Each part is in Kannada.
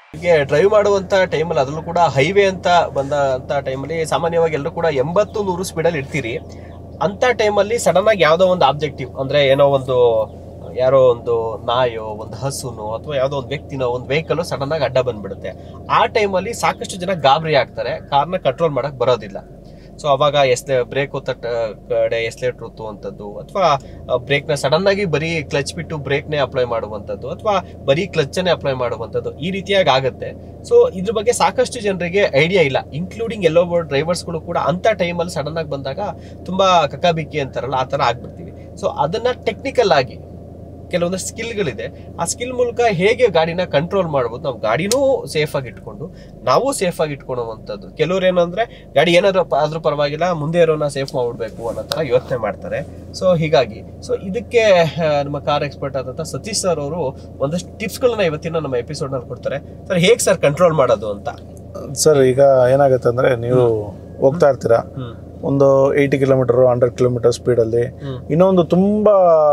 ಹೀಗೆ ಡ್ರೈವ್ ಮಾಡುವಂತ ಟೈಮಲ್ಲಿ ಅದರಲ್ಲೂ ಕೂಡ ಹೈವೇ ಅಂತ ಬಂದಂತ ಟೈಮಲ್ಲಿ ಸಾಮಾನ್ಯವಾಗಿ ಎಲ್ಲರೂ ಕೂಡ ಎಂಬತ್ತು ನೂರು ಸ್ಪೀಡಲ್ಲಿ ಇರ್ತೀರಿ ಅಂತ ಟೈಮಲ್ಲಿ ಸಡನ್ ಆಗಿ ಯಾವುದೋ ಒಂದು ಆಬ್ಜೆಕ್ಟಿವ್ ಅಂದ್ರೆ ಏನೋ ಒಂದು ಯಾರೋ ಒಂದು ನಾಯೋ ಒಂದು ಹಸುನೋ ಅಥವಾ ಯಾವುದೋ ಒಂದು ವ್ಯಕ್ತಿನೋ ಒಂದು ವೆಹಿಕಲ್ ಸಡನ್ ಆಗಿ ಅಡ್ಡ ಬಂದ್ಬಿಡುತ್ತೆ ಆ ಟೈಮಲ್ಲಿ ಸಾಕಷ್ಟು ಜನ ಗಾಬರಿ ಆಗ್ತಾರೆ ಕಾರ್ನ ಕಂಟ್ರೋಲ್ ಮಾಡಕ್ ಬರೋದಿಲ್ಲ ಸೊ ಅವಾಗ ಎಸ್ಲೆ ಬ್ರೇಕ್ ಒತ್ತ ಕಡೆ ಎಸ್ಲೇಟ್ ಒತ್ತುವಂಥದ್ದು ಅಥವಾ ಬ್ರೇಕ್ನ ಸಡನ್ ಆಗಿ ಬರೀ ಕ್ಲಚ್ ಬಿಟ್ಟು ಬ್ರೇಕ್ನೇ ಅಪ್ಲೈ ಮಾಡುವಂಥದ್ದು ಅಥವಾ ಬರೀ ಕ್ಲಚ್ಚನ್ನೇ ಅಪ್ಲೈ ಮಾಡುವಂಥದ್ದು ಈ ರೀತಿಯಾಗಿ ಆಗುತ್ತೆ ಸೊ ಇದ್ರ ಬಗ್ಗೆ ಸಾಕಷ್ಟು ಜನರಿಗೆ ಐಡಿಯಾ ಇಲ್ಲ ಇನ್ಕ್ಲೂಡಿಂಗ್ ಎಲ್ಲೋ ಡ್ರೈವರ್ಸ್ಗಳು ಕೂಡ ಅಂತ ಟೈಮಲ್ಲಿ ಸಡನ್ ಆಗಿ ಬಂದಾಗ ತುಂಬಾ ಕಕ್ಕಾಬಿಕ್ಕಿ ಅಂತಾರಲ್ಲ ಆ ಥರ ಆಗ್ಬಿಡ್ತೀವಿ ಸೊ ಅದನ್ನ ಟೆಕ್ನಿಕಲ್ ಆಗಿ ಕೆಲವೊಂದು ಸ್ಕಿಲ್ಗಳಿದೆ ಆ ಸ್ಕಿಲ್ ಮೂಲಕ ಹೇಗೆ ಗಾಡಿನ ಕಂಟ್ರೋಲ್ ಮಾಡ್ಬೋದು ನಾವು ಗಾಡಿನೂ ಸೇಫ್ ಆಗಿ ಇಟ್ಕೊಂಡು ನಾವು ಸೇಫ್ ಆಗಿ ಇಟ್ಕೊಳ್ಳುವಂಥದ್ದು ಕೆಲವ್ರು ಏನಂದ್ರೆ ಗಾಡಿ ಏನಾದ್ರು ಪ- ಆದ್ರೂ ಪರವಾಗಿಲ್ಲ ಮುಂದೆ ಇರೋನ ಸೇಫ್ ಮಾಡ್ಬಿಡ್ಬೇಕು ಅನ್ನೋ ಥರ ಯೋಚನೆ ಮಾಡ್ತಾರೆ ಸೊ ಹೀಗಾಗಿ ಸೊ ಇದಕ್ಕೆ ಆ, ನಮ್ಮ ಕಾರ್ ಎಕ್ಸ್ಪರ್ಟ್ ಆದಂಥ ಸತೀಶ್ ಸರ್ ಅವರು ಒಂದಷ್ಟು ಟಿಪ್ಸ್ಗಳನ್ನ ಇವತ್ತಿನ ನಮ್ಮ ಎಪಿಸೋಡ್ನಲ್ಲಿ ಕೊಡ್ತಾರೆ ಸರ್ ಹೇಗೆ ಸರ್ ಕಂಟ್ರೋಲ್ ಮಾಡೋದು ಅಂತ ಸರ್ ಈಗ ಏನಾಗುತ್ತೆ ಅಂದರೆ ನೀವು ಹೋಗ್ತಾ ಇರ್ತೀರಾ ಹ್ಮ್ ಒಂದು ಏಯ್ಟಿ ಕಿಲೋಮೀಟರ್ ಹಂಡ್ರೆಡ್ ಕಿಲೋಮೀಟರ್ ಸ್ಪೀಡಲ್ಲಿ ಹ್ಮ್. ಇನ್ನೊಂದು ತುಂಬ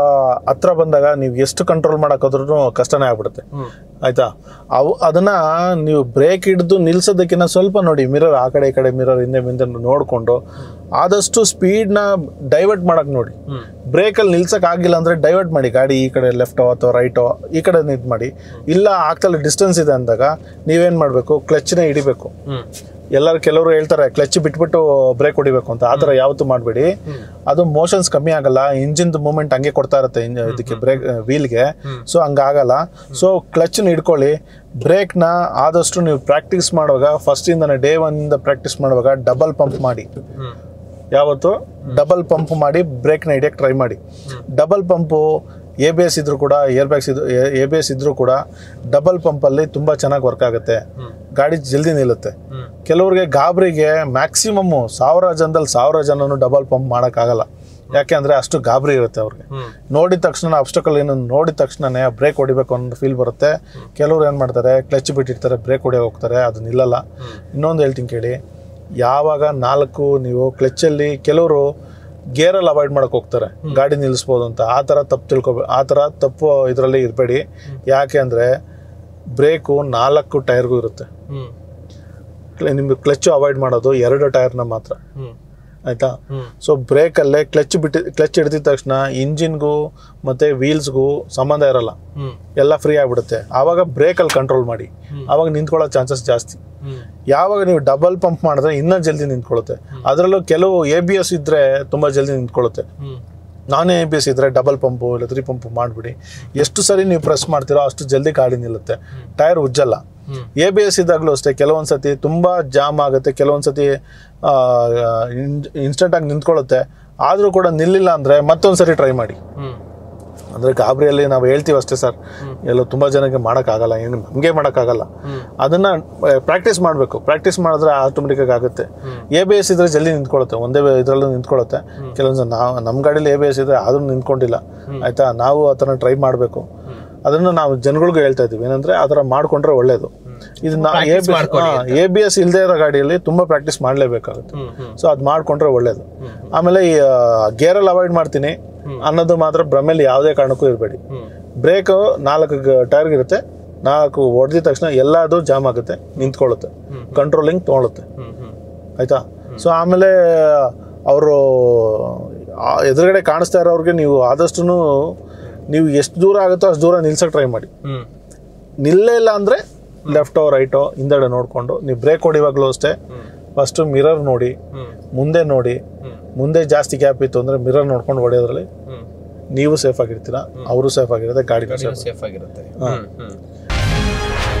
ಹತ್ರ ಬಂದಾಗ ನೀವು ಎಷ್ಟು ಕಂಟ್ರೋಲ್ ಮಾಡೋಕ್ಕಾದ್ರೂ ಕಷ್ಟನೇ ಆಗ್ಬಿಡುತ್ತೆ ಹ್ಮ್ ಆಯ್ತಾ ಅವು ಅದನ್ನ ನೀವು ಬ್ರೇಕ್ ಹಿಡಿದು ನಿಲ್ಸೋದಕ್ಕಿಂತ ಸ್ವಲ್ಪ ನೋಡಿ ಮಿರರ್ ಆ ಕಡೆ ಈ ಕಡೆ ಮಿರರ್ ಹಿಂದೆ ಮುಂದೆ ನೋಡಿಕೊಂಡು ಆದಷ್ಟು ಸ್ಪೀಡ್ನ ಡೈವರ್ಟ್ ಮಾಡಕ್ ನೋಡಿ ಹ್ಮ್ ಬ್ರೇಕಲ್ಲಿ ನಿಲ್ಸಕ್ ಆಗಿಲ್ಲ ಅಂದ್ರೆ ಡೈವರ್ಟ್ ಮಾಡಿ ಗಾಡಿ ಈ ಕಡೆ ಲೆಫ್ಟೋ ಅಥವಾ ರೈಟೋ ಈ ಕಡೆ ನಿಂತು ಮಾಡಿ ಇಲ್ಲ ಆಗ್ತಲ್ಲ ಡಿಸ್ಟೆನ್ಸ್ ಇದೆ ಅಂದಾಗ ನೀವೇನ್ ಮಾಡಬೇಕು ಕ್ಲಚ್ನ ಹಿಡಿಬೇಕು ಹ್ಮ್ ಎಲ್ಲರೂ ಕೆಲವರು ಹೇಳ್ತಾರೆ ಕ್ಲಚ್ ಬಿಟ್ಬಿಟ್ಟು ಬ್ರೇಕ್ ಹೊಡಿಬೇಕು ಅಂತ ಆ ಥರ ಯಾವತ್ತೂ ಮಾಡಬೇಡಿ ಅದು ಮೋಷನ್ಸ್ ಕಮ್ಮಿ ಆಗಲ್ಲ ಇಂಜಿನ್ದು ಮೂಮೆಂಟ್ ಹಂಗೆ ಕೊಡ್ತಾ ಇರುತ್ತೆ ಇಂಜ ಇದಕ್ಕೆ ಬ್ರೇಕ್ ವೀಲ್ಗೆ ಸೊ ಹಂಗಾಗಲ್ಲ ಸೊ ಕ್ಲಚ್ನ ಹಿಡ್ಕೊಳ್ಳಿ ಬ್ರೇಕ್ನ ಆದಷ್ಟು ನೀವು ಪ್ರಾಕ್ಟೀಸ್ ಮಾಡುವಾಗ ಫಸ್ಟಿಂದನೇ ಡೇ ಒನ್ನಿಂದ ಪ್ರಾಕ್ಟೀಸ್ ಮಾಡುವಾಗ ಡಬಲ್ ಪಂಪ್ ಮಾಡಿ ಹ್ಮ್ ಯಾವತ್ತು ಡಬಲ್ ಪಂಪ್ ಮಾಡಿ ಬ್ರೇಕ್ನ ಹಿಡಿಯಕ್ಕೆ ಟ್ರೈ ಮಾಡಿ double pump A B S ಇದ್ರೂ ಕೂಡ ಏರ್ ಬ್ಯಾಗ್ಸ್ ಇದ್ರು ಎ ಬಿ ಎಸ್ ಇದ್ರೂ ಕೂಡ ಡಬಲ್ ಪಂಪಲ್ಲಿ ತುಂಬ ಚೆನ್ನಾಗಿ ವರ್ಕ್ ಆಗುತ್ತೆ ಹ್ಮ್ ಗಾಡಿ ಜಲ್ದಿ ನಿಲ್ಲುತ್ತೆ ಹ್ಮ್ ಕೆಲವ್ರಿಗೆ ಗಾಬರಿಗೆ ಮ್ಯಾಕ್ಸಿಮಮ್ಮು ಸಾವಿರ ಜನದಲ್ಲಿ ಸಾವಿರ ಜನನು ಡಬಲ್ ಪಂಪ್ ಮಾಡೋಕ್ಕಾಗಲ್ಲ ಯಾಕೆ ಅಂದರೆ ಅಷ್ಟು ಗಾಬರಿ ಇರುತ್ತೆ ಅವ್ರಿಗೆ ಹ್ಮ್ ನೋಡಿದ ತಕ್ಷಣ ಅಬ್ಸ್ಟಕಲ್ ಏನು ನೋಡಿದ ತಕ್ಷಣನೇ ಬ್ರೇಕ್ ಹೊಡಿಬೇಕು ಅನ್ನೋ ಫೀಲ್ ಬರುತ್ತೆ ಕೆಲವ್ರು ಏನು ಮಾಡ್ತಾರೆ ಕ್ಲಚ್ ಬಿಟ್ಟಿರ್ತಾರೆ ಬ್ರೇಕ್ ಹೊಡಿಯೋಕೆ ಹೋಗ್ತಾರೆ ಅದು ನಿಲ್ಲಲ್ಲ ಇನ್ನೊಂದು ಹೇಳ್ತೀನಿ ಕೇಳಿ ಯಾವಾಗ ನಾಲ್ಕು ನೀವು ಕ್ಲಚ್ಚಲ್ಲಿ ಕೆಲವರು ಗೇರಲ್ಲಿ ಅವಾಯ್ಡ್ ಮಾಡಕ್ಕೆ ಹೋಗ್ತಾರೆ ಗಾಡಿ ನಿಲ್ಲಿಸ್ಬೋದು ಅಂತ ಆ ಥರ ತಪ್ಪು ತಿಳ್ಕೊಬೇ ಆ ಥರ ತಪ್ಪು ಇದರಲ್ಲಿ ಇರಬೇಡಿ ಯಾಕೆ ಅಂದರೆ ಬ್ರೇಕು ನಾಲ್ಕು ಟೈರ್ಗೂ ಇರುತ್ತೆ ಹ್ಮ್ ಕ್ಲ- ನಿಮ್ಗೆ ಕ್ಲಚ್ಚು ಅವಾಯ್ಡ್ ಮಾಡೋದು ಎರಡು ಟೈರ್ನ ಮಾತ್ರ ಹ್ಮ್ ಆಯಿತಾ ಹ್ಮ್ ಸೊ ಬ್ರೇಕಲ್ಲೇ ಕ್ಲಚ್ ಬಿಟ್ಟು ಕ್ಲಚ್ ಹಿಡಿದಿದ ತಕ್ಷಣ ಇಂಜಿನ್ಗೂ ಮತ್ತು ವೀಲ್ಸ್ಗೂ ಸಂಬಂಧ ಇರಲ್ಲ ಹ್ಮ್ ಎಲ್ಲ ಫ್ರೀ ಆಗಿಬಿಡುತ್ತೆ ಆವಾಗ ಬ್ರೇಕಲ್ಲಿ ಕಂಟ್ರೋಲ್ ಮಾಡಿ ಆವಾಗ ನಿಂತ್ಕೊಳ್ಳೋ ಚಾನ್ಸಸ್ ಜಾಸ್ತಿ ಹ್ಮ್ ಯಾವಾಗ ನೀವು ಡಬಲ್ ಪಂಪ್ ಮಾಡಿದ್ರೆ ಇನ್ನೂ ಜಲ್ದಿ ನಿಂತ್ಕೊಳ್ಳುತ್ತೆ ಅದರಲ್ಲೂ ಕೆಲವು ಎ ಬಿ ಎಸ್ ಇದ್ದರೆ ತುಂಬ ಜಲ್ದಿ ನಿಂತ್ಕೊಳ್ಳುತ್ತೆ ಹ್ಮ್ ನಾನ್ ಎ ಬಿ ಎಸ್ ಇದ್ದರೆ ಡಬಲ್ ಪಂಪು ಇಲ್ಲ ತ್ರೀ ಪಂಪು ಮಾಡಿಬಿಡಿ ಎಷ್ಟು ಸರಿ ನೀವು ಪ್ರೆಸ್ ಮಾಡ್ತೀರೋ ಅಷ್ಟು ಜಲ್ದಿ ಗಾಡಿ ನಿಲ್ಲುತ್ತೆ ಟೈರ್ ಉಜ್ಜಲ್ಲ ಹ್ಮ್. ಎ ಬಿ ಎಸ್ ಇದ್ದಾಗಲೂ ಅಷ್ಟೇ ಕೆಲವೊಂದು ಸತಿ ತುಂಬ ಜಾಮ್ ಆಗುತ್ತೆ ಕೆಲವೊಂದು ಸತಿ ಇನ್ಸ್ಟೆಂಟಾಗಿ ನಿಂತ್ಕೊಳ್ಳುತ್ತೆ ಆದರೂ ಕೂಡ ನಿಲ್ಲಿಲ್ಲ ಅಂದರೆ ಮತ್ತೊಂದು ಸರಿ ಟ್ರೈ ಮಾಡಿ ಹ್ಮ್ ಅಂದರೆ ಗಾಬರಿಯಲ್ಲಿ ನಾವು ಹೇಳ್ತೀವಿ ಅಷ್ಟೇ ಸರ್ ಎಲ್ಲೋ ತುಂಬ ಜನಕ್ಕೆ ಮಾಡೋಕ್ಕಾಗಲ್ಲ ಏನು ನಮಗೆ ಮಾಡೋಕ್ಕಾಗಲ್ಲ ಹ್ಮ್. ಅದನ್ನು ಪ್ರಾಕ್ಟೀಸ್ ಮಾಡಬೇಕು ಪ್ರಾಕ್ಟೀಸ್ ಮಾಡಿದ್ರೆ ಆಟೋಮೆಟಿಕ್ಕಾಗಿ ಆಗುತ್ತೆ ಎ ಬಿ ಎಸ್ ಇದ್ರೆ ಜಲ್ದಿ ನಿಂತ್ಕೊಳ್ಳುತ್ತೆ ಒಂದೇ ಇದರಲ್ಲೂ ನಿಂತ್ಕೊಳ್ಳುತ್ತೆ ಕೆಲವೊಂದು ನಾವು ನಮ್ಮ ಗಾಡೀಲಿ ಎ ಬಿ ಎಸ್ ಇದ್ರೆ ಆದ್ರೂ ನಿಂತ್ಕೊಂಡಿಲ್ಲ ಆಯಿತಾ ನಾವು ಆ ಥರ ಟ್ರೈ ಮಾಡಬೇಕು ಅದನ್ನು ನಾವು ಜನಗಳಿಗೂ ಹೇಳ್ತಾ ಇದ್ದೀವಿ ಏನಂದರೆ ಆ ಥರ ಮಾಡಿಕೊಂಡ್ರೆ ಒಳ್ಳೆಯದು ಇದನ್ನ ಎ Practice ಬಿ ಮಾಡ್ಕೊಳ್ಳಿ ಎ ಬಿ ಎಸ್ ಇಲ್ಲದೆ ಇರೋ ಗಾಡಿಯಲ್ಲಿ ತುಂಬ ಪ್ರಾಕ್ಟೀಸ್ ಮಾಡಲೇಬೇಕಾಗುತ್ತೆ ಹ್ಮ್ ಹ್ಮ್ ಸೊ ಅದು ಮಾಡಿಕೊಂಡ್ರೆ ಒಳ್ಳೇದು ಆಮೇಲೆ ಈ ಗೇರಲ್ಲಿ ಅವಾಯ್ಡ್ ಮಾಡ್ತೀನಿ ಅನ್ನೋದು ಮಾತ್ರ ಭ್ರಮೆಯಲ್ಲಿ ಯಾವುದೇ ಕಾರಣಕ್ಕೂ ಇರಬೇಡಿ ಹ್ಮ್ ಬ್ರೇಕ್ ನಾಲ್ಕು ಟೈರ್ ಇರುತ್ತೆ ನಾಲ್ಕು ಹೊಡೆದಿದ ತಕ್ಷಣ ಎಲ್ಲದು ಜಾಮ್ ಆಗುತ್ತೆ ನಿಂತ್ಕೊಳ್ಳುತ್ತೆ ಕಂಟ್ರೋಲಿಂಗ್ ತೊಗೊಳುತ್ತೆ ಹ್ಮ್ ಹ್ಮ್ ಆಯ್ತಾ ಸೊ ಆಮೇಲೆ ಅವರು ಎದುರುಗಡೆ ಕಾಣಿಸ್ತಾ ಇರೋರಿಗೆ ನೀವು ಆದಷ್ಟು ನೀವು ಎಷ್ಟು ದೂರ ಆಗುತ್ತೋ ಅಷ್ಟು ದೂರ ನಿಲ್ಸಕ್ಕೆ ಟ್ರೈ ಮಾಡಿ ಹ್ಮ್ ನಿಲ್ಲೇ ಇಲ್ಲ ಅಂದರೆ ಲೆಫ್ಟೋ ರೈಟೋ ಹಿಂದೆಡೆ ನೋಡಿಕೊಂಡು ನೀವು ಬ್ರೇಕ್ ಹೊಡಿವಾಗಲೂ ಅಷ್ಟೇ ಫಸ್ಟು ಮಿರರ್ ನೋಡಿ ಹ್ಮ್ ಮುಂದೆ ನೋಡಿ ಹ್ಮ್ ಮುಂದೆ ಜಾಸ್ತಿ ಗ್ಯಾಪ್ ಇತ್ತು ಅಂದರೆ ಮಿರರ್ ನೋಡ್ಕೊಂಡು ಹೊಡೆಯೋದ್ರಲ್ಲಿ ಹ್ಮ್ ನೀವು ಸೇಫ್ ಆಗಿರ್ತೀರಾ ಅವರು ಸೇಫ್ ಆಗಿರುತ್ತೆ ಗಾಡಿ ಸೇಫ್ ಸೇಫ್ ಆಗಿರುತ್ತೆ ಹ್ಮ್ ಹ್ಮ್